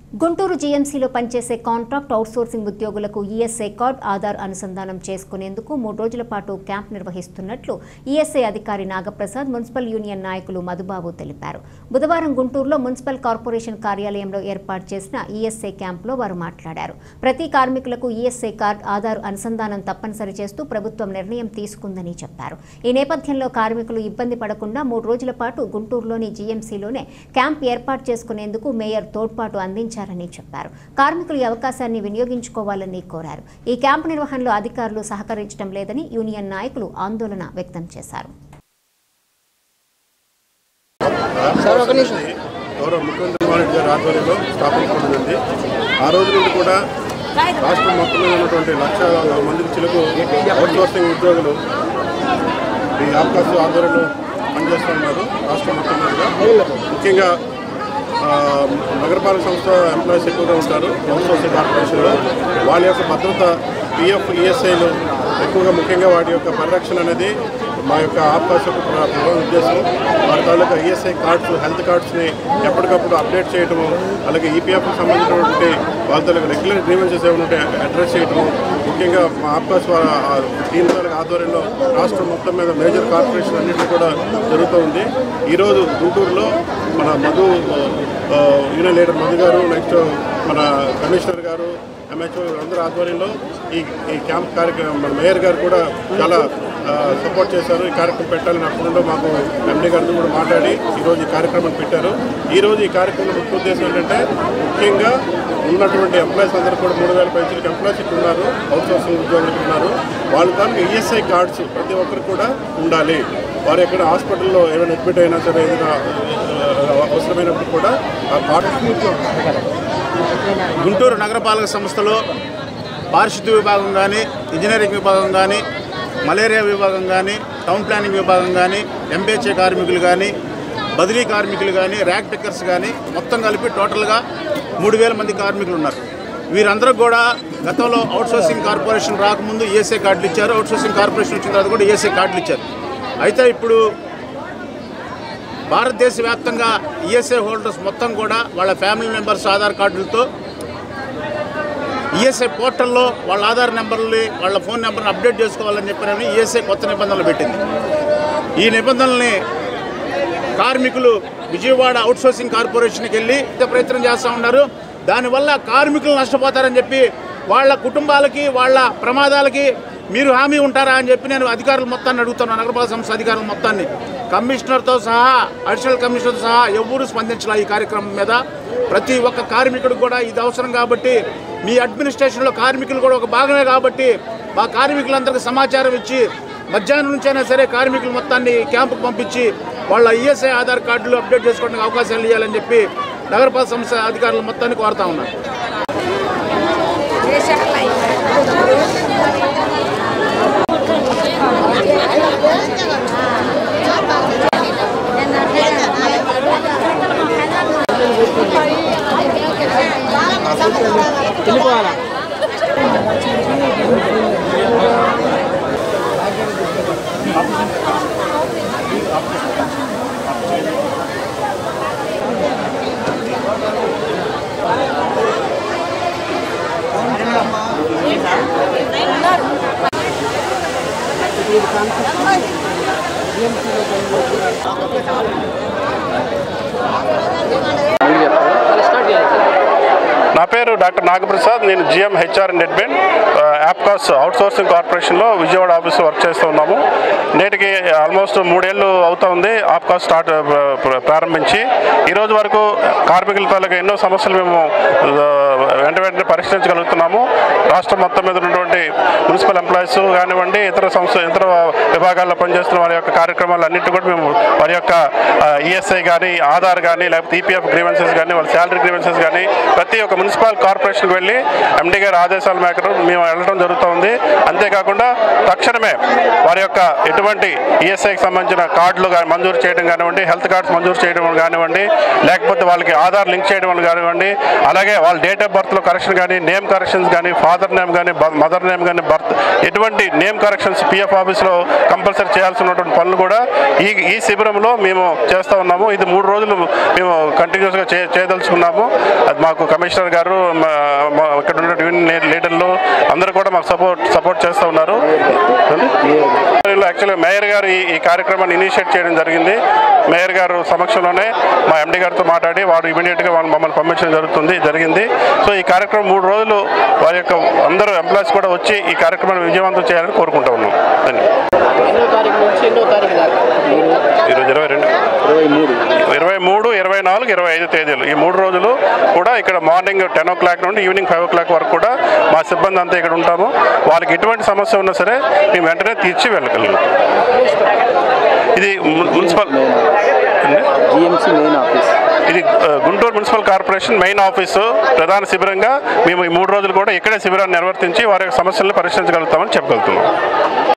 గుంటూరు జీఎంసీలో పనిచేసే contract outsourcing ఉద్యోగులకు ఈఎస్ఐ కార్డ్ ఆధార్ అనుసంధానం చేసుకునేందుకు మూడు రోజుల పాటు క్యాంప్ నిర్వహిస్తున్నట్లు ఈఎస్ఐ అధికారి నాగప్రసాద్ మున్సిపల్ యూనియన్ నాయకులు మధుబాబు తెలిపారు బుధవారం గుంటూరులో మున్సిపల్ కార్పొరేషన్ కార్యాలయంలో ఏర్పాటు చేసిన ఈఎస్ఐ క్యాంపులో వారు మాట్లాడారు ప్రతి కార్మికులకు ఈఎస్ఐ కార్డ్ ఆధార్ అనుసంధానం తప్పనిసరి చేస్తూ ప్రభుత్వం నిర్ణయం తీసుకుందని చెప్పారు ఈ నేపథ్యంలో కార్మికులు ఇబ్బంది పడకుండా మూడు రోజుల పాటు గుంటూరులోని జీఎంసీలోనే క్యాంప్ ఏర్పాటు చేసుకునేందుకు మేయర్ తోడ్పాటు అందించారని చెప్పారు కార్మికులు ఈ అవకాశాన్ని వినియోగించుకోవాలని కోరారు ఈ క్యాంపు నిర్వహణలో అధికారులు సహకరించడం లేదని యూనియన్ నాయకులు ఆందోళన వ్యక్తం చేశారు గౌరవ ముఖ్యమంత్రి కుమార్ రెడ్డి గారి ఆధ్వర్యంలో స్థాపించబడింది ఆ రోజు నుండి కూడా రాష్ట్రం మొత్తం మీద ఉన్నటువంటి లక్ష మందికి చిలుకు అవుట్సోర్సింగ్ ఉద్యోగులు ఈ అవకాశం ఆధ్వర్యంలో పనిచేస్తున్నారు రాష్ట్రం మొత్తం మీద ముఖ్యంగా ఆ, నగరపాలక సంస్థ ఎంప్లాయీస్ ఎక్కువగా ఉంటారు అవుట్సోర్సింగ్ కార్పొరేషన్లో వాళ్ళ యొక్క భద్రత పిఎఫ్ ఈఎస్ఐలు ఎక్కువగా ముఖ్యంగా వాటి యొక్క పరిరక్షణ అనేది మా యొక్క ఆప్కాస్ యొక్క ప్ర- ప్రధాన ఉద్దేశం వారి తాలూకా ఈఎస్ఐ కార్డ్స్ హెల్త్ కార్డ్స్ని ఎప్పటికప్పుడు అప్డేట్ చేయటము అలాగే ఈపీఎఫ్కి సంబంధించినటువంటి వాళ్ళ తాలూకా రెగ్యులర్ గ్రీవెన్సెస్ ఏమైనా ఉంటే అడ్రస్ చేయటము ముఖ్యంగా మా ఆప్కాస్ టీమ్ తాలూకా ఆధ్వర్యంలో రాష్ట్రం మొత్తం మీద మేజర్ కార్పొరేషన్ అన్నింటినీ కూడా జరుగుతూ ఉంది ఈరోజు గుంటూరులో మన మధు ఆ, యూనియన్ లీడర్ మధు గారు నెక్స్ట్ మన కమిషనర్ గారు ఎంహెచ్ఓ అందరూ ఆధ్వర్యంలో ఈ ఈ క్యాంప్ కార్యక్రమం మన మేయర్ గారు కూడా చాలా ఆ, సపోర్ట్ చేశారు ఈ కార్యక్రమం పెట్టాలని అప్పుడు మాకు ఎండీ గారితో కూడా మాట్లాడి ఈరోజు ఈ కార్యక్రమం పెట్టారు ఈరోజు ఈ కార్యక్రమం ముఖ్య ఉద్దేశం ఏంటంటే ముఖ్యంగా ఉన్నటువంటి ఎంప్లాయీస్ అందరూ కూడా మూడు వేల పైసలకి ఎంప్లాయీస్ ఇక్కడ ఉన్నారు అవుట్సోర్సింగ్ ఉద్యోగులు ఇక్కడ ఉన్నారు వాళ్ళ తాలూకు ఈఎస్ఐ కార్డ్స్ ప్రతి ఒక్కరు కూడా ఉండాలి వారు ఎక్కడ హాస్పిటల్లో ఏమైనా అడ్మిట్ అయినా సరే ఏదైనా ఆ, అవసరమైనప్పుడు కూడా ఆ కార్డు గుంటూరు నగరపాలక సంస్థలో పారిశుద్ధ్య విభాగం కానీ ఇంజనీరింగ్ విభాగం కానీ మలేరియా విభాగం కానీ టౌన్ ప్లానింగ్ విభాగం కానీ ఎంపీహెచ్ఏ కార్మికులు కానీ బదిలీ కార్మికులు కానీ ర్యాక్ పిక్కర్స్ కానీ మొత్తం కలిపి టోటల్గా మూడు వేల మంది కార్మికులు ఉన్నారు వీరందరూ కూడా గతంలో అవుట్సోర్సింగ్ కార్పొరేషన్ రాకముందు ఈఎస్ఐ కార్డులు ఇచ్చారు అవుట్సోర్సింగ్ కార్పొరేషన్ వచ్చిన తర్వాత కూడా ఈఎస్ఐ కార్డులు ఇచ్చారు అయితే ఇప్పుడు భారతదేశ వ్యాప్తంగా ఈఎస్ఐ హోల్డర్స్ మొత్తం కూడా వాళ్ళ ఫ్యామిలీ మెంబర్స్ ఆధార్ కార్డులతో ఈఎస్ఐ పోర్టల్లో వాళ్ళ ఆధార్ నెంబర్ని వాళ్ళ ఫోన్ నెంబర్ని అప్డేట్ చేసుకోవాలని చెప్పినని ఈఎస్ఐ కొత్త నిబంధనలు పెట్టింది ఈ నిబంధనల్ని కార్మికులు విజయవాడ అవుట్సోర్సింగ్ కార్పొరేషన్కి వెళ్ళి ఇంత ప్రయత్నం చేస్తూ ఉన్నారు దానివల్ల కార్మికులు నష్టపోతారని చెప్పి వాళ్ళ కుటుంబాలకి వాళ్ళ ప్రమాదాలకి మీరు హామీ ఉంటారా అని చెప్పి నేను అధికారులు మొత్తాన్ని అడుగుతున్నాను నగరపాలక సంస్థ అధికారుల మొత్తాన్ని కమిషనర్తో సహా అడిషనల్ కమిషనర్తో సహా ఎవరు స్పందించాల ఈ కార్యక్రమం మీద ప్రతి ఒక్క కార్మికుడికి కూడా ఇది అవసరం కాబట్టి మీ అడ్మినిస్ట్రేషన్లో కార్మికులు కూడా ఒక భాగమే కాబట్టి మా కార్మికులందరికీ సమాచారం ఇచ్చి మధ్యాహ్నం నుంచైనా సరే కార్మికులు మొత్తాన్ని క్యాంపుకు పంపించి వాళ్ళ ఈఎస్ఐ ఆధార్ కార్డులు అప్డేట్ చేసుకోవడానికి అవకాశాలు ఇవ్వాలని చెప్పి నగరపాలక సంస్థ అధికారులు మొత్తాన్ని కోరుతా ఉన్నారు నా పేరు డాక్టర్ నాగప్రసాద్ నేను GM HR and admin APCOS outsourcing కార్పొరేషన్లో విజయవాడ ఆఫీస్లో వర్క్ చేస్తూ ఉన్నాము నేటికి ఆల్మోస్ట్ మూడేళ్ళు అవుతా ఉంది ఆప్కాస్ స్టార్ట్ ప్ర- ప్ర- ప్రారంభించి ఈ రోజు వరకు కార్మికుల తాలూకా ఎన్నో సమస్యలు మేము ఆ, వెంట వెంటనే పరిష్కరించగలుగుతున్నాము రాష్ట్రం మొత్తం మీద ఉన్నటువంటి మున్సిపల్ ఎంప్లాయీస్ కానివ్వండి ఇతర సంస్థ ఇతర విభాగాల్లో పనిచేస్తున్న వారి యొక్క కార్యక్రమాలు అన్నింటి కూడా మేము వారి యొక్క ఈఎస్ఐ కానీ ఆధార్ కానీ లేకపోతే ఈపీఎఫ్ గ్రీవెన్సెస్ కానీ వాళ్ళ శాలరీ గ్రీవెన్సెస్ కానీ ప్రతి ఒక్క మున్సిపల్ మున్సిపల్ కార్పొరేషన్కి వెళ్ళి ఎండీ గారి ఆదేశాల మేరకు మేము వెళ్ళడం జరుగుతుంది అంతేకాకుండా తక్షణమే వారి యొక్క ఎటువంటి ఈఎస్ఐకి సంబంధించిన కార్డులు గా- మంజూరు చేయడం కానివ్వండి హెల్త్ కార్డ్స్ మంజూరు చేయడం కానివ్వండి లేకపోతే వాళ్ళకి ఆధార్ లింక్ చేయడం వల్ల కానివ్వండి అలాగే వాళ్ళ డేట్ ఆఫ్ బర్త్లో కరెక్షన్ కానీ నేమ్ కరెక్షన్స్ కానీ ఫాదర్ నేమ్ కానీ మదర్ నేమ్ కానీ బర్త్ ఎటువంటి నేమ్ కరెక్షన్స్ పిఎఫ్ ఆఫీస్లో కంపల్సరీ చేయాల్సినటువంటి పనులు కూడా ఈ ఈ శిబిరంలో మేము చేస్తూ ఉన్నాము ఇది మూడు రోజులు మేము కంటిన్యూస్గా చే చేయదలుచుకున్నాము అది మాకు కమిషనర్ గారు మా- మా ఇక్కడ ఉన్న యూనియన్ లీడర్లు అందరూ కూడా మాకు సపోర్ట్ సపోర్ట్ చేస్తూ ఉన్నారు యాక్చువల్గా మేయర్ గారు ఈ ఈ కార్యక్రమాన్ని ఇనిషియేట్ చేయడం జరిగింది మేయర్ గారు సమక్షంలోనే మా ఎండి గారితో మాట్లాడి వారు ఇమీడియట్గా వాళ్ళు మమ్మల్ని పంపించడం జరుగుతుంది జరిగింది సో ఈ కార్యక్రమం మూడు రోజులు వారి యొక్క అందరూ ఎంప్లాయీస్ కూడా వచ్చి ఈ కార్యక్రమాన్ని విజయవంతం చేయాలని కోరుకుంటా ఉన్నాం ధన్యవాదాలు ఎన్నో తారీఖు నుంచి ఎన్నో తారీఖు దాకా ఈరోజు ఇరవై రెండు ఇరవై మూడు ఇరవై మూడు ఇరవై నాలుగు ఇరవై ఐదు తేదీలు ఈ మూడు రోజులు కూడా ఇక్కడ మార్నింగ్ టెన్ ఓ క్లాక్ నుండి ఈవినింగ్ ఫైవ్ ఓ క్లాక్ వరకు కూడా మా సిబ్బంది అంతా ఇక్కడ ఉంటాము వాళ్ళకి ఎటువంటి సమస్య ఉన్నా సరే మేము వెంటనే తీర్చి వెళ్ళగలం ఇది ము- మున్సిపల్ ఏంది? జిఎంసీ మెయిన్ ఆఫీస్ ఇది ఆ, Guntur municipal corporation main office ప్రధాన శిబిరంగా మేము ఈ మూడు రోజులు కూడా ఇక్కడే శిబిరాన్ని నిర్వర్తించి వారి యొక్క సమస్యలను పరిష్కరించగలుగుతామని చెప్పగలుగుతున్నాం